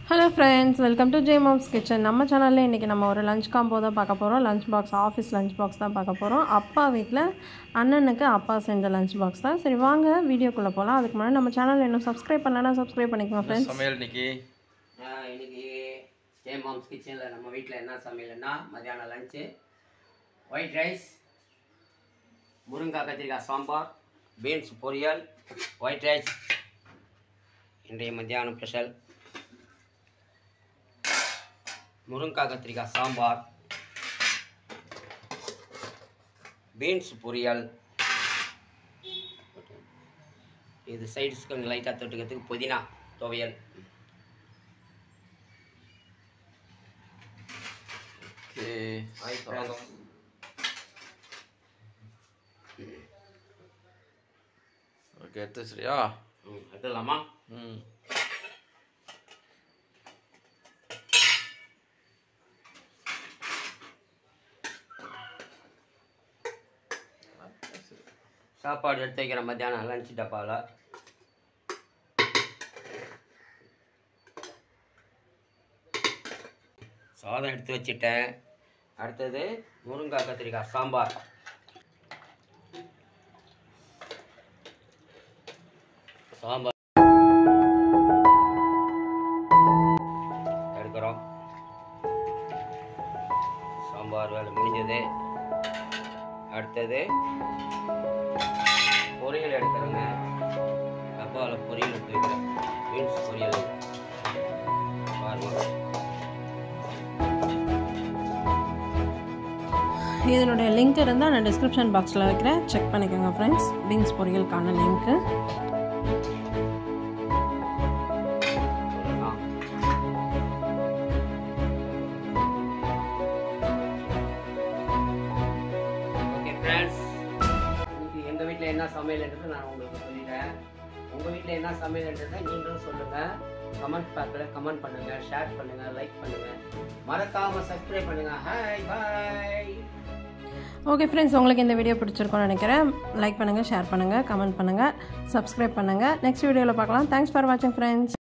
Hello friends welcome to J Mom's Kitchen நம்ம சேனலில் இன்றைக்கி நம்ம ஒரு லஞ்ச் காம்போ தான் பார்க்க போகிறோம் lunch box office lunch box தான் பார்க்க போகிறோம் அப்பா வீட்டில் அண்ணனுக்கு அப்பா செஞ்ச லஞ்ச் பாக்ஸ் தான் சரி வாங்க வீடியோக்குள்ளே போகலாம் அதுக்கு முன்னாடி நம்ம சேனல் இன்னும் சப்ஸ்கிரைப் பண்ணலன்னா சப்ஸ்கிரைப் பண்ணிக்கோங்க ஃப்ரெண்ட்ஸ் சமையல் இன்னைக்கு ஆஹ் இன்னைக்கு ஜே மாம்ஸ் கிச்சனில் நம்ம வீட்டில் என்ன சமையல்னா மத்தியானம் லஞ்சு ஒயிட் ரைஸ் முருங்காய் கத்திரிக்காய் சாம்பார் பீன்ஸ் பொரியல் ஒயிட் ரைஸ் இன்றைய மத்தியானம் ஸ்பெஷல் முருங்காய் கத்திரிக்காய் சாம்பார் பீன்ஸ் பொரியல் இது சைட்ஸ்க்கு கொஞ்சம் லைட்டாக தொட்டுக்கிறதுக்கு புதினா துவையல் ஓகே Hi, friends. ஓகே எடுத்து சரியா ம் எடுத்துடலாமா ம் சாப்பாடு எடுத்து வைக்கிற மத்தியானம் லஞ்ச் டப்பாவில் சாதம் எடுத்து வச்சிட்டேன் அடுத்தது முருங்காய் கத்திரிக்காய் சாம்பார் சாம்பார் எடுக்கிறோம் சாம்பார் வேலை முடிஞ்சது அடுத்தது பொரியல் எடுக்கிறேங்க டப்பாவில் பொரியல் எடுத்து வைக்கிறேன் பீன்ஸ் பொரியல் பாருங்க இதனுடைய லிங்க் இருந்தால் நான் டிஸ்கிரிப்ஷன் பாக்ஸில் வைக்கிறேன் செக் பண்ணிக்கோங்க ஃப்ரெண்ட்ஸ் பீன்ஸ் பொரியலுக்கான லிங்க்கு சொல்லலாம் ஓகே ஃப்ரெண்ட்ஸ் இன்னைக்கு எங்கள் வீட்டில் என்ன சமையல்ன்றது நான் உங்களுக்கு சொல்லிட்டேன் உங்கள் வீட்டில் என்ன சமையல்ன்றதை நீங்களும் சொல்லுங்கள் கமெண்ட் பாக்கில் கமெண்ட் பண்ணுங்கள் ஷேர் பண்ணுங்கள் லைக் பண்ணுங்கள் மறக்காமல் சப்ஸ்கிரைப் பண்ணுங்கள் ஹாய் பாய் ஓகே ஃப்ரெண்ட்ஸ் உங்களுக்கு இந்த வீடியோ பிடிச்சிருக்கோன்னு நினைக்கிறேன் லைக் பண்ணுங்கள் ஷேர் பண்ணுங்கள் கமெண்ட் பண்ணுங்கள் சப்ஸ்கிரைப் பண்ணுங்கள் நெக்ஸ்ட் வீடியோவில் பார்க்கலாம் தேங்க்ஸ் ஃபார் வாட்சிங் ஃப்ரெண்ட்ஸ்